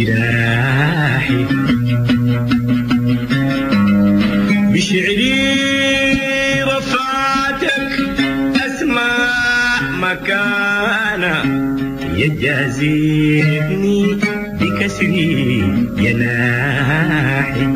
جراحي بشعري رفعتك أسماء مكانة يجازيني بكسر جناحي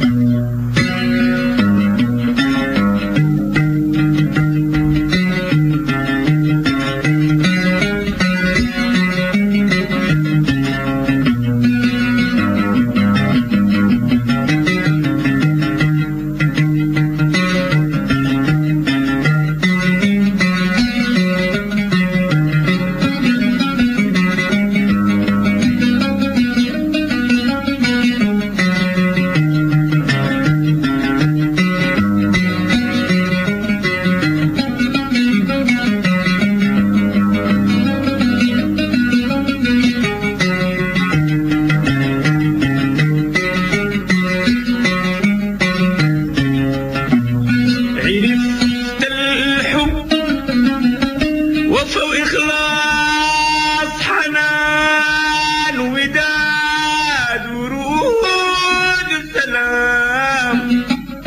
عرفت الحب وفا وإخلاص حنان وداد ورود سلام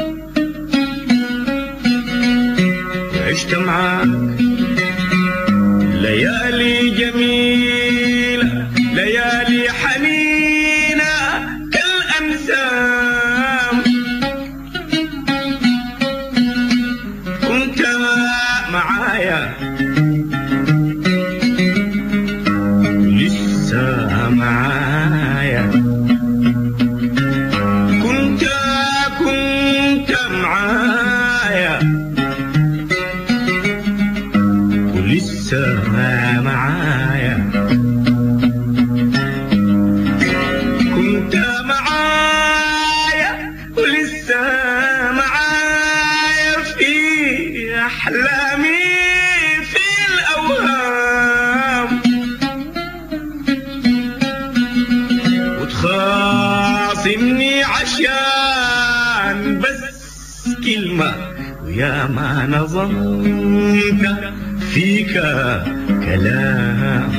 عشت معاك ليالي جميلة ليالي حنينة كالأنسام كنت معايا لسه معايا كنت كنت معايا ولسه معايا كنت معايا ولسه معايا في أحلامي في الأوهام وتخاصمني عشان بس كلمة ويا ما نظمت فيك كلام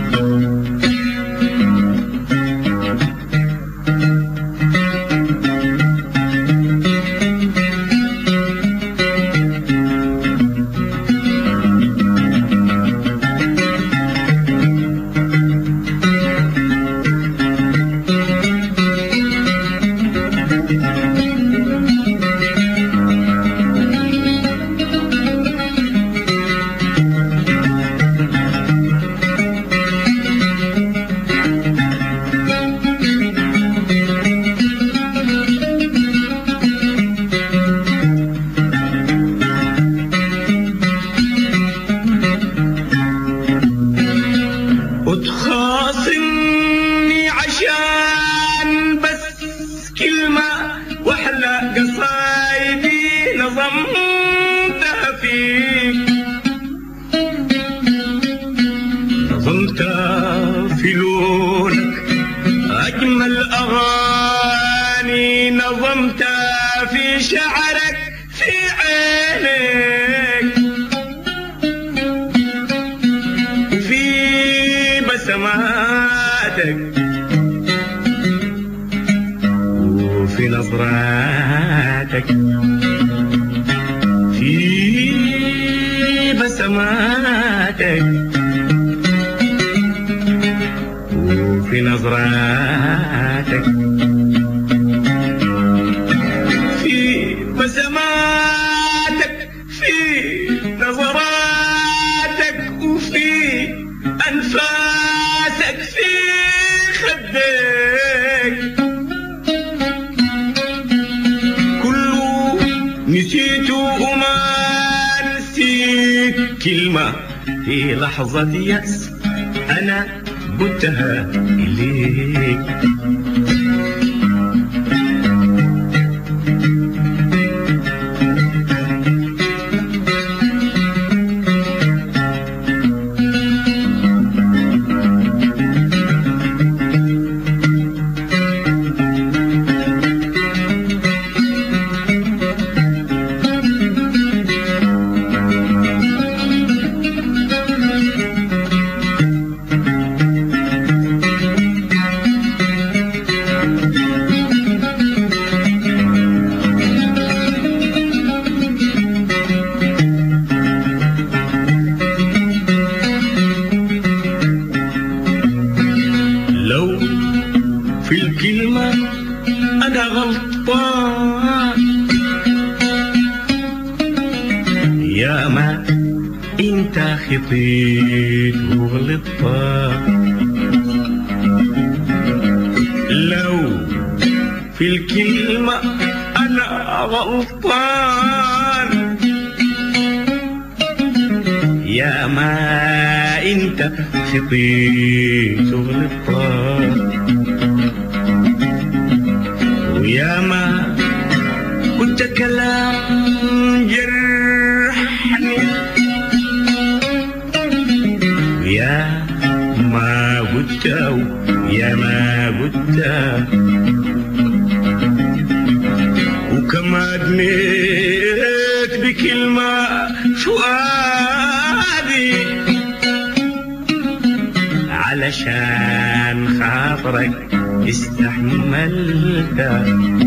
وتخاصمني عشان بس كلمة واحلى قصايدي نظمتها فيك نظمتها في لونك أجمل أغاني نظمتها في شعرك في عينك وفي بسماتك وفي نظراتك في بسماتك وفي نظراتك في بسماتك في نظراتك وفي أنفاسك في خدك كله نسيت وما نسيت كلمة في لحظة يأس أنا قلتها إليك يا ما انت خطيت وغلطت لو في الكلمة أنا غلطان يا ما انت خطيت وغلطان ويا ما قلت كلام جرحني ويا ما قلت يا ما قلت وكما دميت بكلمة فؤادي علشان خاطرك استحملتها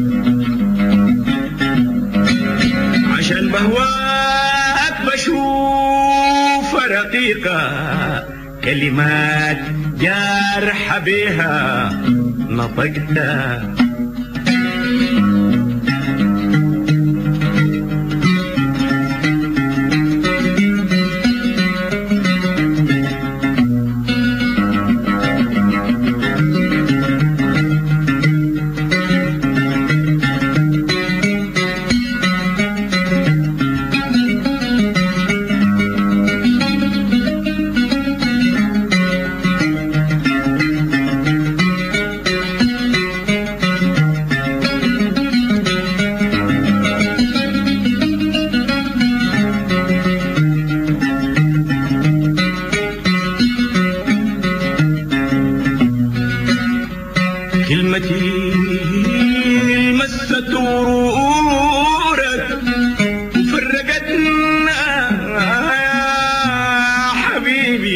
عشان بهواك بشوف رقيقة كلمات جارحة بها نطقتها كلمتي مست ورورك وفرقتنا يا حبيبي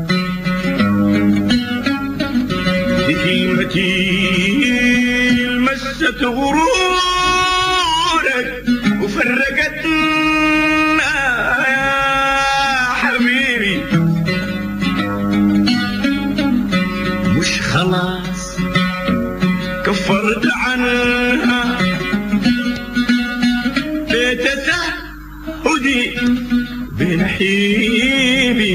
دي كلمتي مست غرورك وفرقتنا يا حبيبي مش خلاص كفرت عنها بيت تهدي بنحيبي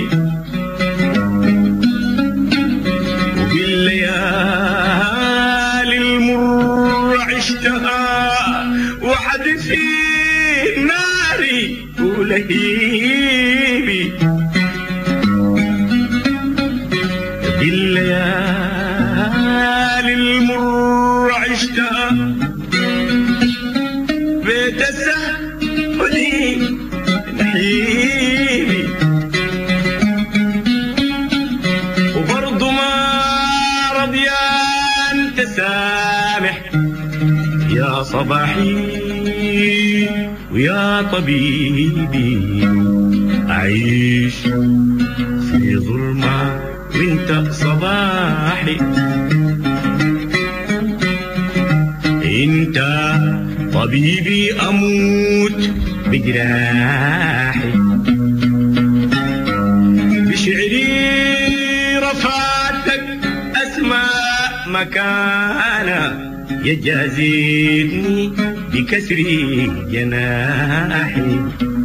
وبالليالي المر عشتها وحد في ناري ولهيبي بالليالي المر عشتها بيت السهولي نحيبي وبرضه ما رضيان تسامح يا صباحي ويا طبيبي أعيش في ظلمة وانت صباحي انت طبيبي اموت بجراحي بشعري رفعتك اسماء مكانه يجازيني بكسر جناحي